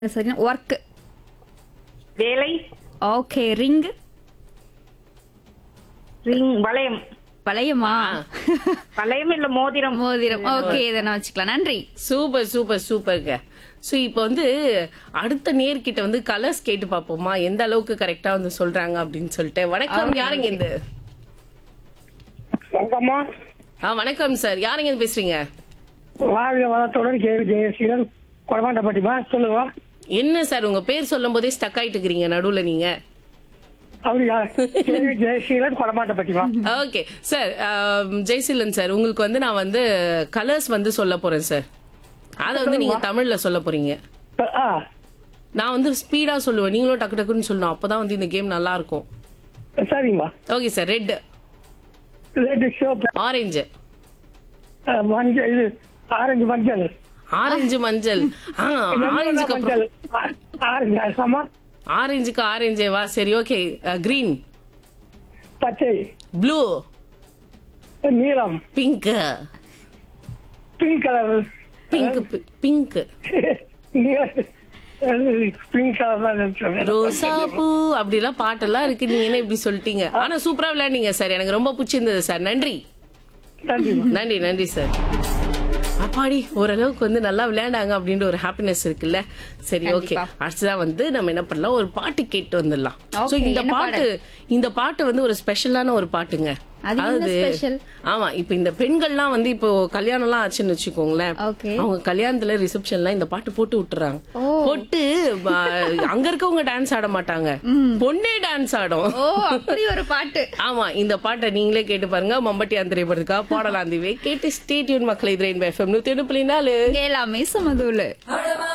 சரி ஒர்க் வேலை okay ring ring வளையம் வளையமா வளையம் இல்ல மோதிரம் மோதிரம் ஓகே இதை நான் வச்சுக்கலாம் நன்றி சூப்பர் சூப்பர் சூப்பர்ங்க ஸோ இப்போ வந்து அடுத்த நேர்கிட்ட வந்து கலர்ஸ் கேட்டு பார்ப்போமா எந்த அளவுக்கு கரெக்டா வந்து சொல்றாங்க அப்படின்னு சொல்லிட்டு வணக்கம் யாருங்க இந்த வணக்கம்மா ஆ வணக்கம் சார் யாருங்க இருந்து பேசுறீங்க வாழ்க வளத்துடன் கே ஜெயசீலன் கொடமாட்டப்பட்டிமா சொல்லுங்க என்ன சார் உங்க பேர் சொல்லும் போதே ஸ்டக் ஆயிட்டு இருக்கிறீங்க நடுவுல நீங்க அப்படியா கே ஜெயசீலன் கொடமாட்டப்பட்டிமா ஓகே சார் ஜெய்சிலன் சார் உங்களுக்கு வந்து நான் வந்து கலர்ஸ் வந்து சொல்ல போறேன் சார் அதை வந்து நீங்க தமிழ்ல சொல்ல போறீங்க ஆ நான் வந்து ஸ்பீடா சொல்லுவேன் நீங்களும் டக்கு டக்குன்னு சொல்லணும் அப்பதான் வந்து இந்த கேம் நல்லா இருக்கும் சரிங்கம்மா ஓகே சார் ரெட் ரெட் சோப் ஆரஞ்சு மஞ்சள் இது ஆரஞ்சு மஞ்சள் ஆரஞ்சு மஞ்சள் ஆ ஆரஞ்சுக்கு அப்புறம் மஞ்சள் ஆ- ஆரஞ்சு அரசம்மா ஆரஞ்சுக்கு ஆரஞ்சே வா சரி ஓகே கிரீன் பச்சை ப்ளூ நீலம் pink pink colour pink pink pink colour தான் நினைச்சேன். ரோசா பூ அப்படிலாம் பாட்டெல்லாம் இருக்கு நீங்க என்ன இப்படி சொல்லிட்டீங்க ஆனா சூப்பரா விளையாடுங்க சார் எனக்கு ரொம்ப பிடிச்சிருந்தது சார் நன்றி நன்றிம்மா நன்றி நன்றி சார் அப்பாடி ஓரளவுக்கு வந்து நல்லா விளையாண்டாங்க அப்படின்ற ஒரு ஹாப்பினஸ் இருக்குல்ல சரி ஓகே கண்டிப்பா. அடுத்ததான் வந்து நம்ம என்ன பண்ணலாம் ஒரு பாட்டு கேட்டு வந்துடலாம் Okay, சோ இந்த என்ன பாட்டு இந்த பாட்டு வந்து ஒரு ஸ்பெஷலான ஒரு பாட்டுங்க அது என்ன special? ஆமா இப்ப இந்த பெண்கள்லாம் வந்து இப்போ கல்யாணம் எல்லாம் ஆச்சுன்னு வச்சுக்கோங்களேன் Okay. அவங்க கல்யாணத்துல ரிசப்ஷன்ல இந்த பாட்டு போட்டு விட்டுறாங்க போட்டு ப- அங்க இருக்கவங்க டான்ஸ் ஆட மாட்டாங்க பொண்ணே டான்ஸ் ஆடும் ஓ அப்படி ஒரு பாட்டு ஆமா இந்த பாட்டை நீங்களே கேட்டு பாருங்க மம்பட்டியான் திரைப்படத்துக்கா பாடலாம் தீவே கேட்டு ஸ்டேட்யூன் மக்களை திரையின் எஃப்எம் நூத்தி ஒண்ணு புள்ளி நாலு எல்லாமே சமதூளு